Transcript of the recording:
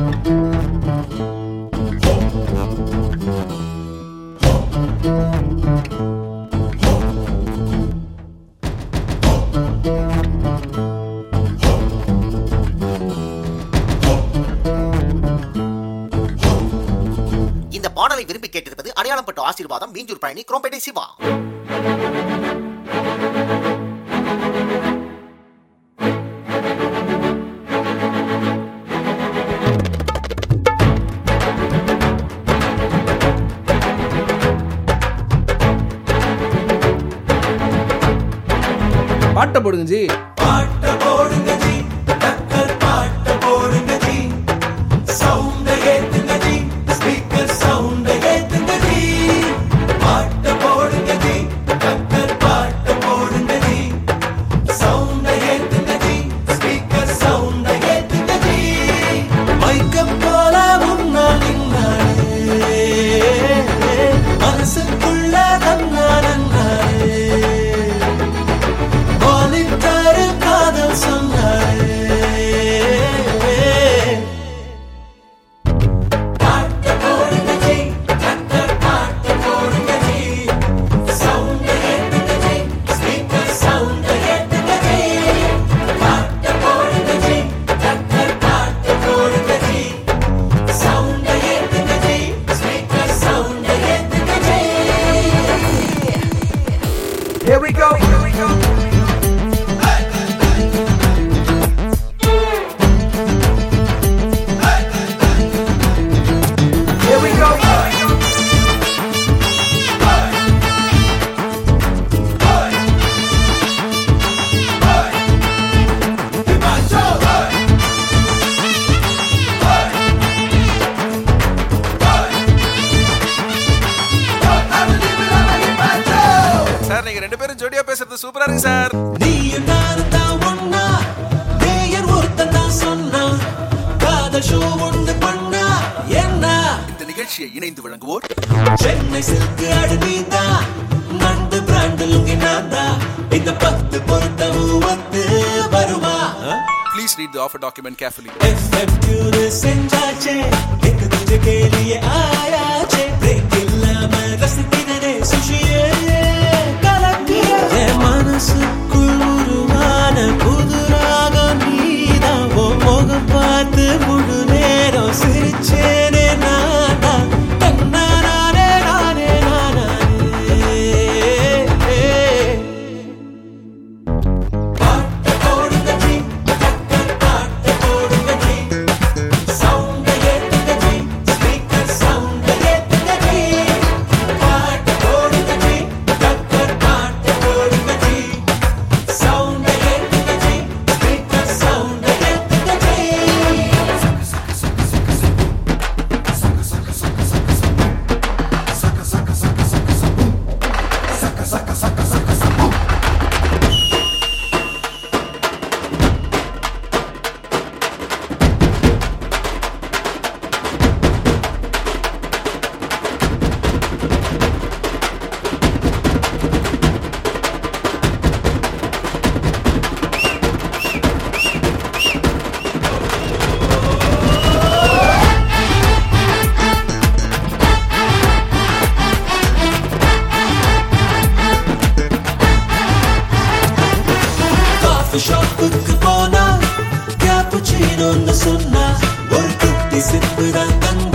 இந்த பாடலை விரும்பி கேட்டிருப்பது அடையாளம் பட்டு ஆசீர்வாதம் மீஞ்சூர் பழனி குரோம்பேட்டை சிவா பாட்டை போடுங்க ஜி பாட்ட போடுங்க ஜி டக்கர் பாட்ட போடுங்க ஜி சவுண்ட ஏத்துங்க ஜி ஸ்பீக்கர் சவுண்ட ஏத்துங்க ஜி பாட்ட போடுங்க ஜி டக்கர் பாட்ட போடுங்க ஜி சவுண்ட ஏத்துங்க ஜி ஸ்பீக்கர் சவுண்ட ஏத்துங்க ஜி மைக்க போல முன்னால் நின்னாலே மனசுக்குள்ள தன்னா நன்னாலே வாலிட்டாரு காதல் சொன்னாரே பாட்டு போடுங்க ஜி டக்கர் பாட்டு போடுங்க ஜி சவுண்ட் ஏத்துங்க ஜி ஸ்பீக்கர் சவுண்ட் ஏத்துங்க ஜி பாட்டு போடுங்க ஜி டக்கர் பாட்டு போடுங்க ஜி சவுண்ட் ஏத்துங்க ஜி ஸ்பீக்கர் சவுண்ட் ஏத்துங்க ji Here we go. Here we go. Here we go. Sir நீங்க ரெண்டு பேரும் ஜோடியா பேசுறது சூப்பரா இருக்கு சார் நீயும் நானும் தான் ஒண்ணா நேயர் ஒருத்தன் தான் சொன்னா காதல் ஷோ ஒண்ணு பண்ணா என்ன இந்த நிகழ்ச்சியை இணைந்து வழங்குவோர் சென்னை சில்க் அழுதிதா நண்டு பிராண்ட் லுங்கி நான்தா இந்த பத்து பொருத்தமும் வந்து வருமா please read the offer document carefully FM tune செஞ்சாச்சே एक दूजे के लिए आयाச்சே பிரேக் இல்லாம ரசிக்கிறதே சுஷியே கலக்கிய என் மனசுக்குள் உருவான புது ராகம் நீதான் உன் முகம் பார்த்து முழு நேரம் சிரிச்சேனே நானா தன்னானே நானே நானே பாட்டு போடுங்க ஜி டக்கர் பாட்டு போடுங்க ஜி சவுண்ட் ஏத்துங்க ஜி ஸ்பீக்கர் சவுண்ட் ஏத்துங்க ஜி பாட்டு போடுங்க ஜி டக்கர் பாட்டு போடுங்க ஜி சவுண்ட் ஏத்துங்க ஜி ஸ்பீக்கர் சவுண்ட் ஏத்துங்க ஜி காஃபி ஷாப்புக்கு போனா கேப்புச்சீனோன்னு சொன்னா ஒரு குட்டி சிப்பு தான் தங்க